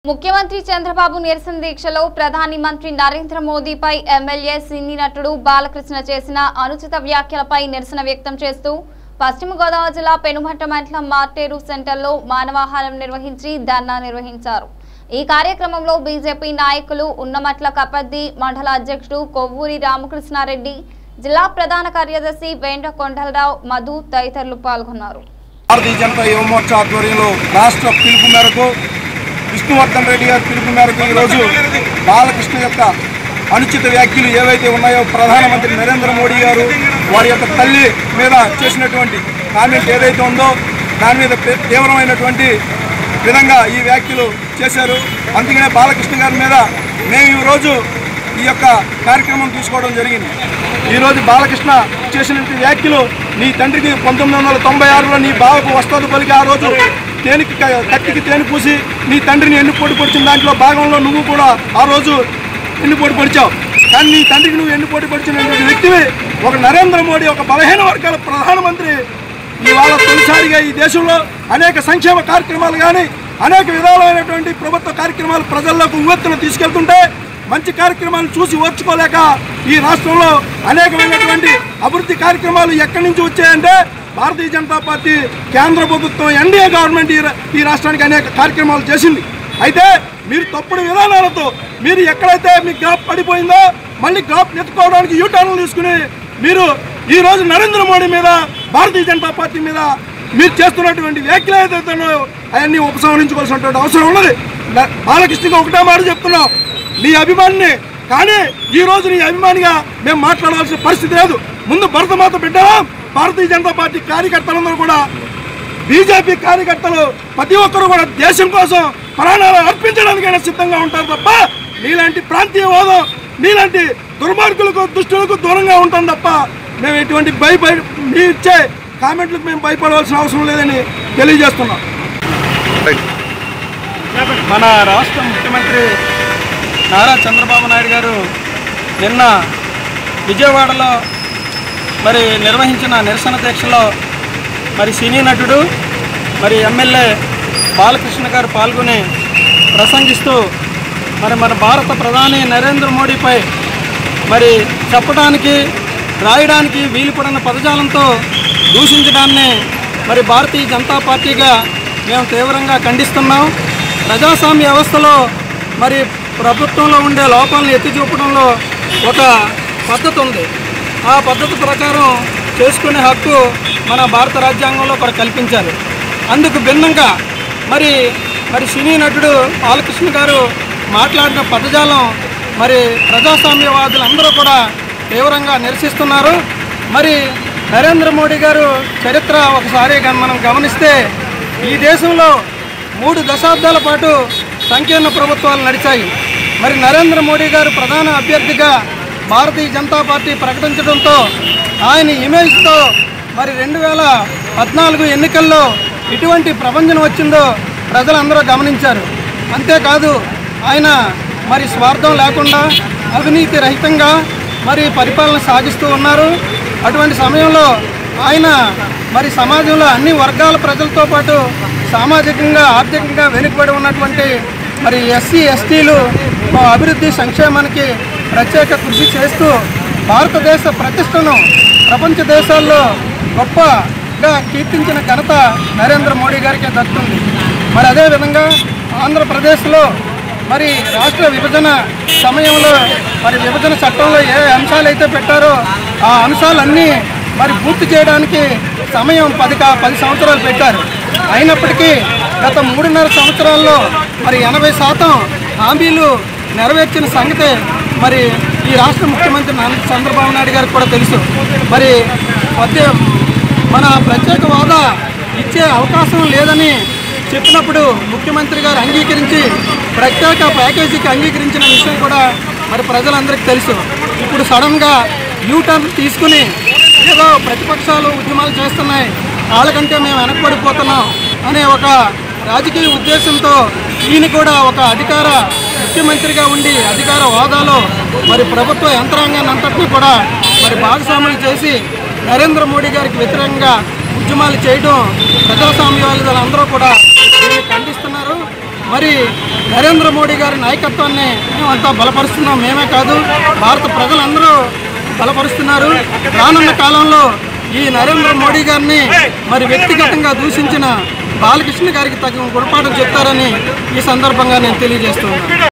ముఖ్యమంత్రి చంద్రబాబు నిరసన దీక్షలో ప్రధాని మంత్రి నరేంద్ర మోదీపై ఎమ్మెల్యే సినీ నటుడు బాలకృష్ణ చేసిన అనుచిత వ్యాఖ్యలపై నిరసన వ్యక్తం చేస్తూ పశ్చిమ గోదావరి జిల్లా పెనుమట్ట మండలం మార్టేరు సెంటర్లో మానవాహారం నిర్వహించి ధర్నా నిర్వహించారు ఈ కార్యక్రమంలో బీజేపీ నాయకులు ఉన్నమట్ల కపద్ది మండల అధ్యక్షుడు కొవ్వూరి రామకృష్ణారెడ్డి జిల్లా ప్రధాన కార్యదర్శి వేండ్ర కొండలరావు మధు తదితరులు పాల్గొన్నారు భారతీయ జనతా యువ మోర్చా ఆధ్వర్యంలో రాష్ట్ర పిలుపు మేరకు విష్ణువర్ధన్ రెడ్డి గారి పిలుపు మేరకు ఈరోజు బాలకృష్ణ యొక్క అనుచిత వ్యాఖ్యలు ఏవైతే ఉన్నాయో ప్రధానమంత్రి నరేంద్ర మోడీ గారు వారి యొక్క తల్లి మీద చేసినటువంటి కామెంట్ ఏదైతే ఉందో దాని మీద ప్ర- తీవ్రమైనటువంటి విధంగా ఈ వ్యాఖ్యలు చేశారు అందుకనే బాలకృష్ణ గారి మీద మేము ఈరోజు ఈ యొక్క కార్యక్రమం తీసుకోవడం జరిగింది ఈరోజు బాలకృష్ణ చేసినటువంటి వ్యాఖ్యలు నీ తండ్రికి పంతొమ్మిది వందల తొంభై ఆరులో నీ బావకు వస్తుంది పలికి ఆ రోజు తేనికి క- కత్తికి తేనె పూసి నీ తండ్రిని ఎన్నుపోటు పొడిచిన దాంట్లో భాగంలో నువ్వు కూడా ఆ రోజు ఎన్నుపోటు పొడిచావు కానీ నీ తండ్రికి నువ్వు ఎన్నుపోటు పొడిచినటువంటి వ్యక్తివి ఒక నరేంద్ర మోడీ ఒక బలహీన వర్గాల ప్రధానమంత్రి ఇవాళ తొలిసారిగా ఈ దేశంలో అనేక సంక్షేమ కార్యక్రమాలు కానీ అనేక విధాలైనటువంటి ప్రభుత్వ కార్యక్రమాలు ప్రజల్లోకి ఉవ్వెత్తున తీసుకెళ్తుంటే మంచి కార్యక్రమాలు చూసి ఓర్చుకోలేక ఈ రాష్ట్రంలో అనేకమైనటువంటి అభివృద్ధి కార్యక్రమాలు ఎక్కడి నుంచి వచ్చాయంటే భారతీయ జనతా పార్టీ కేంద్ర ప్రభుత్వం ఎన్డీఏ గవర్నమెంట్ ఈ రా- ఈ రాష్ట్రానికి అనేక కార్యక్రమాలు చేసింది అయితే మీరు తప్పుడు విధానాలతో మీరు ఎక్కడైతే మీ గ్రాఫ్ పడిపోయిందో మళ్ళీ గ్రాఫ్ నెత్తుకోవడానికి యూటర్న్లు తీసుకుని మీరు ఈ రోజు నరేంద్ర మోడీ మీద భారతీయ జనతా పార్టీ మీద మీరు చేస్తున్నటువంటి వ్యాఖ్యలు ఏదైతే ఉన్నాయో అవన్నీ ఉపసంహరించుకోవాల్సినటువంటి అవసరం ఉన్నది న- బాలకృష్ణకి ఒకటే మాట చెప్తున్నాం నీ అభిమానిని కానీ ఈ రోజు నీ అభిమానిగా మేము మాట్లాడాల్సిన పరిస్థితి లేదు ముందు భరతమాత బిడ్డవా భారతీయ జనతా పార్టీ కార్యకర్తలందరూ కూడా బీజేపీ కార్యకర్తలు ప్రతి ఒక్కరు కూడా దేశం కోసం ప్రాణాలు అర్పించడానికైనా సిద్ధంగా ఉంటారు తప్ప నీలాంటి ప్రాంతీయవాదం నీలాంటి దుర్మార్గులకు దుష్టులకు దూరంగా ఉంటాం తప్ప మేము ఎటువంటి భయపడి మీ ఇచ్చే కామెంట్లకు మేము భయపడవలసిన అవసరం లేదని తెలియజేస్తున్నాం మన రాష్ట్ర ముఖ్యమంత్రి నారా చంద్రబాబు నాయుడు గారు నిన్న విజయవాడలో మరి నిర్వహించిన నిరసన దీక్షలో మరి సినీ నటుడు మరి ఎమ్మెల్యే బాలకృష్ణ గారు పాల్గొని ప్రసంగిస్తూ మరి మన భారత ప్రధాని నరేంద్ర మోడీపై మరి చెప్పడానికి రాయడానికి వీలుపడిన పదజాలంతో దూషించడాన్ని మరి భారతీయ జనతా పార్టీగా మేము తీవ్రంగా ఖండిస్తున్నాం ప్రజాస్వామ్య వ్యవస్థలో మరి ప్రభుత్వంలో ఉండే లోపాలను ఎత్తి చూపడంలో ఒక పద్ధతి ఉంది ఆ పద్ధతి ప్రకారం చేసుకునే హక్కు మన భారత రాజ్యాంగంలో కూడా కల్పించారు అందుకు భిన్నంగా మరి మరి సినీ నటుడు బాలకృష్ణ గారు మాట్లాడిన పదజాలం మరి ప్రజాస్వామ్యవాదులందరూ కూడా తీవ్రంగా నిరసిస్తున్నారు మరి నరేంద్ర మోడీ గారు చరిత్ర ఒకసారి గన- మనం గమనిస్తే ఈ దేశంలో మూడు దశాబ్దాల పాటు సంకీర్ణ ప్రభుత్వాలు నడిచాయి మరి నరేంద్ర మోడీ గారు ప్రధాన అభ్యర్థిగా భారతీయ జనతా పార్టీ ప్రకటించడంతో ఆయన ఇమేజ్తో మరి రెండు వేల పద్నాలుగు ఎన్నికల్లో ఇటువంటి ప్రపంచం వచ్చిందో ప్రజలందరూ గమనించారు అంతేకాదు ఆయన మరి స్వార్థం లేకుండా అవినీతి రహితంగా మరి పరిపాలన సాగిస్తూ ఉన్నారు అటువంటి సమయంలో ఆయన మరి సమాజంలో అన్ని వర్గాల ప్రజలతో పాటు సామాజికంగా ఆర్థికంగా వెనుకబడి ఉన్నటువంటి మరి ఎస్సీ ఎస్టీలు అభివృద్ధి సంక్షేమానికి ప్రత్యేక కృషి చేస్తూ భారతదేశ ప్రతిష్టను ప్రపంచ దేశాల్లో గొప్పగా కీర్తించిన ఘనత నరేంద్ర మోడీ గారికి దక్కుతుంది మరి అదేవిధంగా ఆంధ్రప్రదేశ్లో మరి రాష్ట్ర విభజన సమయంలో మరి విభజన చట్టంలో ఏ అంశాలు అయితే పెట్టారో ఆ అంశాలన్నీ మరి పూర్తి చేయడానికి సమయం పది కా- పది సంవత్సరాలు పెట్టారు అయినప్పటికీ గత మూడున్నర సంవత్సరాల్లో మరి ఎనభై శాతం హామీలు నెరవేర్చిన సంగతే మరి ఈ రాష్ట్ర ముఖ్యమంత్రి నారా చంద్రబాబు నాయుడు గారికి కూడా తెలుసు మరి మధ్య మన ప్రత్యేక హోదా ఇచ్చే అవకాశం లేదని చెప్పినప్పుడు ముఖ్యమంత్రి గారు అంగీకరించి ప్రత్యేక ప్యాకేజీకి అంగీకరించిన విషయం కూడా మరి ప్రజలందరికీ తెలుసు ఇప్పుడు సడన్గా యూ టర్న్ తీసుకుని ఏదో ప్రతిపక్షాలు ఉద్యమాలు చేస్తున్నాయి వాళ్ళకంటే మేము వెనకబడిపోతున్నాం అనే ఒక రాజకీయ ఉద్దేశంతో ఈయన కూడా ఒక అధికార ముఖ్యమంత్రిగా ఉండి అధికార హోదాలో మరి ప్రభుత్వ యంత్రాంగాన్ని అంతటినీ కూడా మరి భాగస్వాములు చేసి నరేంద్ర మోడీ గారికి వ్యతిరేకంగా ఉద్యమాలు చేయడం ప్రజాస్వామ్యవాదులు అందరూ కూడా దీన్ని ఖండిస్తున్నారు మరి నరేంద్ర మోడీ గారి నాయకత్వాన్ని మేమంతా బలపరుస్తున్నాం మేమే కాదు భారత ప్రజలందరూ బలపరుస్తున్నారు రానున్న కాలంలో ఈ నరేంద్ర మోడీ గారిని మరి వ్యక్తిగతంగా దూషించిన బాలకృష్ణ గారికి తగిన గుణపాఠం చెప్తారని ఈ సందర్భంగా నేను తెలియజేస్తున్నాను